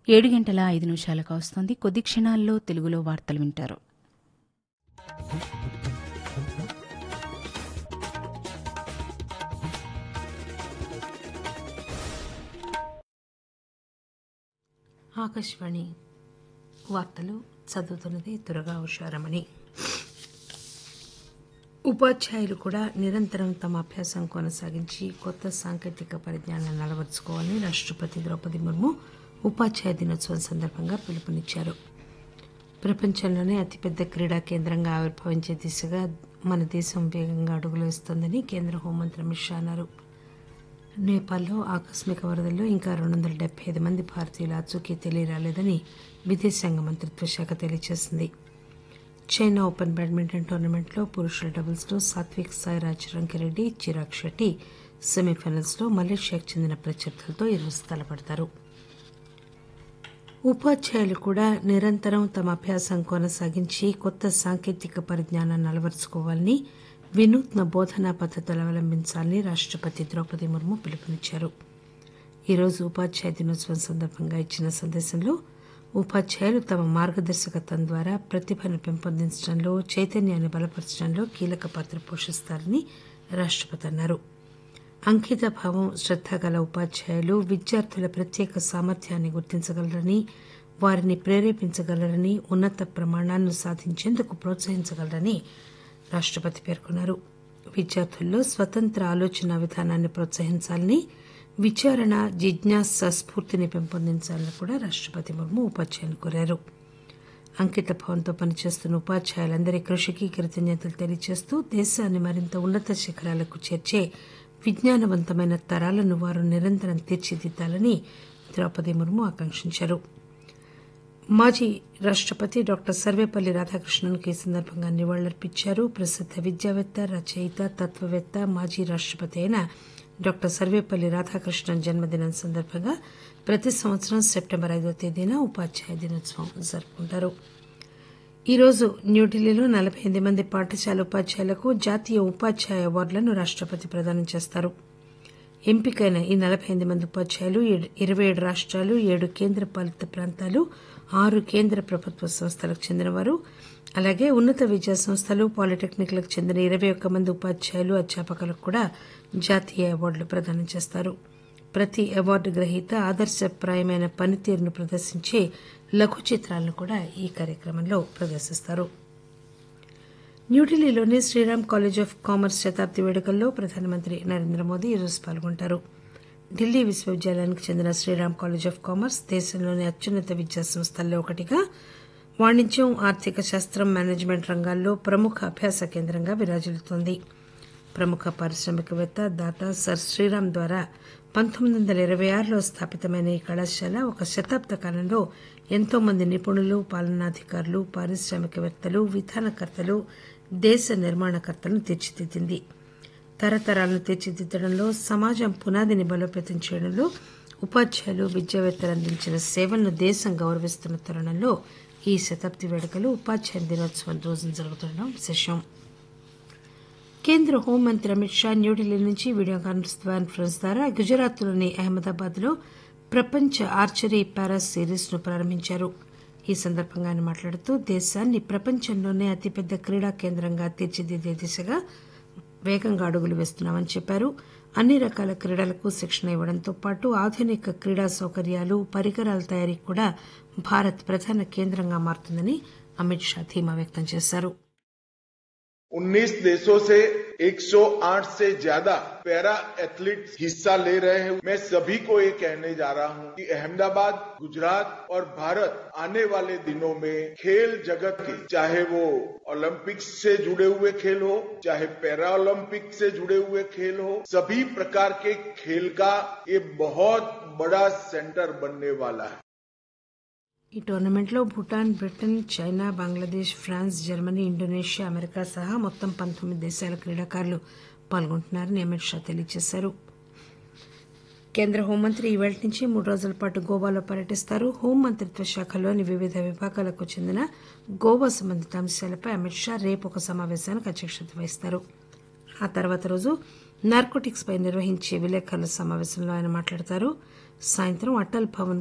ఏడు గంటల ఐదు నిమిషాలకు వస్తుంది కొద్ది క్షణాల్లో తెలుగులో వార్తలు వింటారు ఆకాశవాణి వార్తలు చదువుతున్నది దురగా ఉషారమణి ఉపాధ్యాయులు కూడా నిరంతరం తమ అభ్యాసం కొనసాగించి కొత్త సాంకేతిక పరిజ్ఞానాన్ని అలవర్చుకోవాలని రాష్టపతి ద్రౌపది ముర్ము ఉపాధ్యాయ దినోత్సవం సందర్భంగా పిలుపునిచ్చారు ప్రపంచంలోనే అతిపెద్ద క్రీడా కేంద్రంగా ఆవిర్భవించే దిశగా మన దేశం వేగంగా అడుగులు వేస్తోందని కేంద్ర హోంమంత్రి అమిత్ షా అన్నారు నేపాల్లో ఆకస్మిక వరదల్లో ఇంకా రెండు వందల డెబ్బై ఐదు మంది భారతీయుల ఆచూకీ తెలియరాలేదని విదేశాంగ మంత్రిత్వ శాఖ తెలియజేసింది చైనా ఓపెన్ బ్యాడ్మింటన్ టోర్నమెంట్లో పురుషుల డబుల్స్లో సాత్విక్ సాయిరాజ్ రంకిరెడ్డి చిరాగ్ షెట్టి సెమీఫైనల్స్లో మలేషియాకు చెందిన ప్రత్యర్థులతో ఈరోజు తలపడతారు ఉపాధ్యాయులు కూడా నిరంతరం తమ అభ్యాసం కొనసాగించి కొత్త సాంకేతిక పరిజ్ఞానాన్ని అలవరుచుకోవాలని వినూత్న బోధనా పద్ధతులు అవలంబించాలని రాష్టపతి ద్రౌపది ముర్ము పిలుపునిచ్చారు ఈరోజు ఉపాధ్యాయ దినోత్సవం సందర్భంగా ఇచ్చిన సందేశంలో ఉపాధ్యాయులు తమ మార్గదర్శకత్వం ద్వారా ప్రతిభను పెంపొందించడంలో చైతన్యాన్ని బలపరచడంలో కీలక పాత్ర పోషిస్తారని రాష్టపతి అన్నారు అంకిత భావం శ్రద్ధ గల ఉపాధ్యాయులు విద్యార్థుల ప్రత్యేక సామర్థ్యాన్ని గుర్తించగలరని వారిని ప్రేరేపించగలరని ఉన్నత ప్రమాణాలను సాధించేందుకు ప్రోత్సహించగలరని రాష్టపతి పేర్కొన్నారు విద్యార్థుల్లో స్వతంత్ర ఆలోచన విధానాన్ని ప్రోత్సహించాలని విచారణ జిజ్ఞాస స్ఫూర్తిని పెంపొందించాలని కూడా రాష్టపతి ముర్ము ఉపాధ్యాయులు కోరారు అంకిత భావంతో పనిచేస్తున్న ఉపాధ్యాయులందరి కృషికి కృతజ్ఞతలు తెలియజేస్తూ దేశాన్ని మరింత ఉన్నత శిఖరాలకు చేర్చే విజ్ఞానవంతమైన తరాలను వారు నిరంతరం తీర్చిదిద్దాలని ద్రౌపది ముర్ము ఆకాంక్షించారు మాజీ రాష్టపతి డాక్టర్ సర్వేపల్లి రాధాకృష్ణన్కు ఈ సందర్భంగా నివాళులర్పించారు ప్రసిద్ధ విద్యావేత్త రచయిత తత్వవేత్త మాజీ రాష్టపతి అయిన డాక్టర్ సర్వేపల్లి రాధాకృష్ణన్ జన్మదినం సందర్భంగా ప్రతి సంవత్సరం సెప్టెంబర్ ఐదో తేదీన ఉపాధ్యాయ దినోత్సవం జరుపుకుంటారు ఈరోజు న్యూఢిల్లీలో నలభై ఎనిమిది మంది పాఠశాల ఉపాధ్యాయులకు జాతీయ ఉపాధ్యాయ అవార్డులను రాష్టపతి ప్రదానం చేస్తారు ఎంపికైన ఈ నలభై ఎనిమిది మంది ఉపాధ్యాయులు ఇరవై ఏడు రాష్ట్రాలు ఏడు కేంద్ర పాలిత ప్రాంతాలు ఆరు కేంద్ర ప్రభుత్వ సంస్థలకు చెందినవారు అలాగే ఉన్నత విద్యా సంస్థలు పాలిటెక్నిక్లకు చెందిన ఇరవై ఒక్క మంది ఉపాధ్యాయులు అధ్యాపకులకు కూడా జాతీయ అవార్డులు ప్రదానం చేస్తారు ప్రతి అవార్డు గ్రహీత ఆదర్శప్రాయమైన పనితీరును ప్రదర్శించే లఘు చిత్రాలను కూడా ఈ కార్యక్రమంలో ప్రదర్శిస్తారు న్యూఢిల్లీలోని శ్రీరామ్ కాలేజ్ ఆఫ్ కామర్స్ శతాబ్ది వేడుకల్లో ప్రధానమంత్రి నరేంద్ర మోదీ ఈరోజు పాల్గొంటారు ఢిల్లీ విశ్వవిద్యాలయానికి చెందిన శ్రీరామ్ కాలేజ్ ఆఫ్ కామర్స్ దేశంలోని అత్యున్నత విద్యా సంస్థల్లో ఒకటిగా వాణిజ్యం ఆర్థిక శాస్త్రం మేనేజ్మెంట్ రంగాల్లో ప్రముఖ అభ్యాస కేంద్రంగా విరాజిల్లుతోంది ప్రముఖ పారిశ్రామికవేత్త దాత సర్ శ్రీరామ్ ద్వారా పంతొమ్మిది వందల ఇరవై ఆరులో స్థాపితమైన ఈ కళాశాల ఒక శతాబ్ద కాలంలో ఎంతో మంది నిపుణులు పాలనాధికారులు పారిశ్రామికవేత్తలు విధానకర్తలు దేశ నిర్మాణకర్తలను తీర్చిదిద్దింది తరతరాలను తీర్చిదిద్దడంలో సమాజం పునాదిని బలోపేతం చేయడంలో ఉపాధ్యాయులు విద్యావేత్తలు అందించిన సేవలను దేశం గౌరవిస్తున్న తరుణంలో ఈ శతాబ్ది వేడుకలు ఉపాధ్యాయ దినోత్సవం రోజున జరుగుతుండడం విశేషం కేంద్ర హోంమంత్రి అమిత్ షా న్యూఢిల్లీ నుంచి వీడియో కాన్ఫరెన్స్ ద్వారా గుజరాత్లోని అహ్మదాబాద్ లో ప్రపంచ ఆర్చరీ పారా సిరీస్ ను ప్రారంభించారు ఈ సందర్భంగా ఆయన మాట్లాడుతూ దేశాన్ని ప్రపంచంలోనే అతిపెద్ద క్రీడా కేంద్రంగా తీర్చిదిద్దే దిశగా వేగంగా అడుగులు వేస్తున్నామని చెప్పారు అన్ని రకాల క్రీడలకు శిక్షణ ఇవ్వడంతో పాటు ఆధునిక క్రీడా సౌకర్యాలు పరికరాల తయారీకి కూడా భారత్ ప్రధాన కేంద్రంగా మారుతుందని అమిత్ షా ధీమా వ్యక్తం చేశారు 19 देशों से 108 से ज्यादा पैरा एथलीट्स हिस्सा ले रहे हैं मैं सभी को ये कहने जा रहा हूं कि अहमदाबाद गुजरात और भारत आने वाले दिनों में खेल जगत के चाहे वो ओलंपिक्स से जुड़े हुए खेल हो चाहे पैरा ओलंपिक से जुड़े हुए खेल हो सभी प्रकार के खेल का ये बहुत बड़ा सेंटर बनने वाला है ఈ టోర్నమెంట్లో Bhutan Britain China Bangladesh France Germany Indonesia America సహా మొత్తం పంతొమ్మిది దేశాల క్రీడాకారులు పాల్గొంటున్నారని అమిత్ షా తెలియజేశారు కేంద్ర హోంమంత్రి ఈ వేళ నుంచి మూడు రోజుల పాటు గోవాలో పర్యటిస్తారు హోంమంత్రిత్వ శాఖలోని వివిధ విభాగాలకు చెందిన గోవా సంబంధిత అంశాలపై అమిత్ షా రేపు ఒక సమావేశానికి అధ్యక్షత వహిస్తారు ఆ తర్వాత రోజు నార్కోటిక్స్ పై నిర్వహించే విలేకరుల సమావేశంలో ఆయన మాట్లాడతారు సాయంత్రం అటల్ భవన్